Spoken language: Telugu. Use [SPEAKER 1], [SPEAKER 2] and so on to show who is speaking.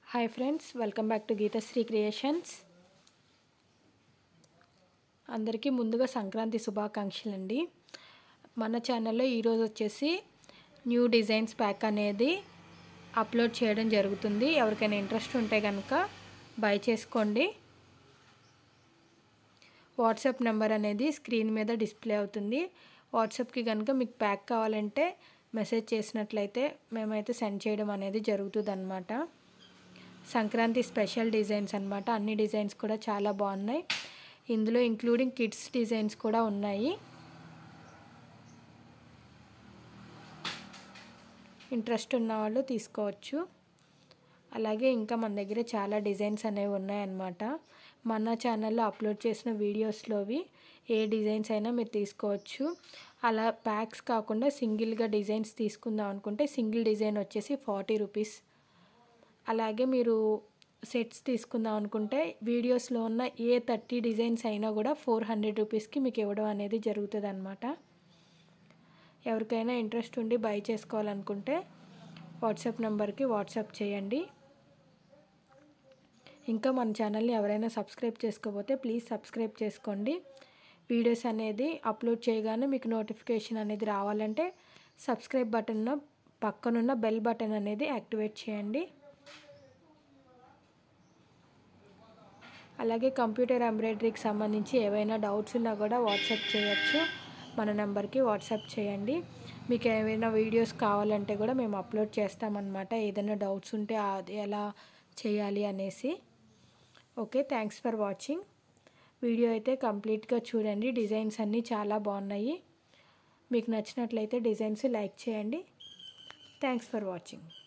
[SPEAKER 1] hi friends welcome back to Geethasri creations అందరికీ ముందుగా సంక్రాంతి శుభాకాంక్షలు అండి మన ఛానల్లో ఈరోజు వచ్చేసి న్యూ డిజైన్స్ ప్యాక్ అనేది అప్లోడ్ చేయడం జరుగుతుంది ఎవరికైనా ఇంట్రెస్ట్ ఉంటే కనుక బై చేసుకోండి వాట్సాప్ నెంబర్ అనేది స్క్రీన్ మీద డిస్ప్లే అవుతుంది వాట్సాప్కి కనుక మీకు ప్యాక్ కావాలంటే మెసేజ్ చేసినట్లయితే మేమైతే సెండ్ చేయడం అనేది జరుగుతుంది అనమాట సంక్రాంతి స్పెషల్ డిజైన్స్ అనమాట అన్ని డిజైన్స్ కూడా చాలా బాగున్నాయి ఇందులో ఇంక్లూడింగ్ కిడ్స్ డిజైన్స్ కూడా ఉన్నాయి ఇంట్రెస్ట్ ఉన్న వాళ్ళు తీసుకోవచ్చు అలాగే ఇంకా మన దగ్గర చాలా డిజైన్స్ అనేవి ఉన్నాయన్నమాట మన ఛానల్లో అప్లోడ్ చేసిన వీడియోస్లోవి ఏ డిజైన్స్ అయినా మీరు తీసుకోవచ్చు అలా ప్యాక్స్ కాకుండా సింగిల్గా డిజైన్స్ తీసుకుందాం అనుకుంటే సింగిల్ డిజైన్ వచ్చేసి ఫార్టీ రూపీస్ అలాగే మీరు సెట్స్ తీసుకుందాం అనుకుంటే వీడియోస్లో ఉన్న ఏ థర్టీ డిజైన్స్ అయినా కూడా ఫోర్ హండ్రెడ్ రూపీస్కి మీకు ఇవ్వడం అనేది జరుగుతుంది అనమాట ఎవరికైనా ఇంట్రెస్ట్ ఉండి బై చేసుకోవాలనుకుంటే వాట్సాప్ నెంబర్కి వాట్సాప్ చేయండి ఇంకా మన ఛానల్ని ఎవరైనా సబ్స్క్రైబ్ చేసుకోకపోతే ప్లీజ్ సబ్స్క్రైబ్ చేసుకోండి వీడియోస్ అనేది అప్లోడ్ చేయగానే మీకు నోటిఫికేషన్ అనేది రావాలంటే సబ్స్క్రైబ్ బటన్ పక్కనున్న బెల్ బటన్ అనేది యాక్టివేట్ చేయండి అలాగే కంప్యూటర్ ఎంబ్రాయిడరీకి సంబంధించి ఏవైనా డౌట్స్ ఉన్నా కూడా వాట్సాప్ చేయొచ్చు మన నెంబర్కి వాట్సాప్ చేయండి మీకు ఏమైనా వీడియోస్ కావాలంటే కూడా మేము అప్లోడ్ చేస్తామన్నమాట ఏదైనా డౌట్స్ ఉంటే అది ఎలా చేయాలి అనేసి okay thanks for watching video అయితే కంప్లీట్గా చూడండి డిజైన్స్ అన్నీ చాలా బాగున్నాయి మీకు నచ్చినట్లయితే డిజైన్స్ లైక్ చేయండి థ్యాంక్స్ ఫర్ వాచింగ్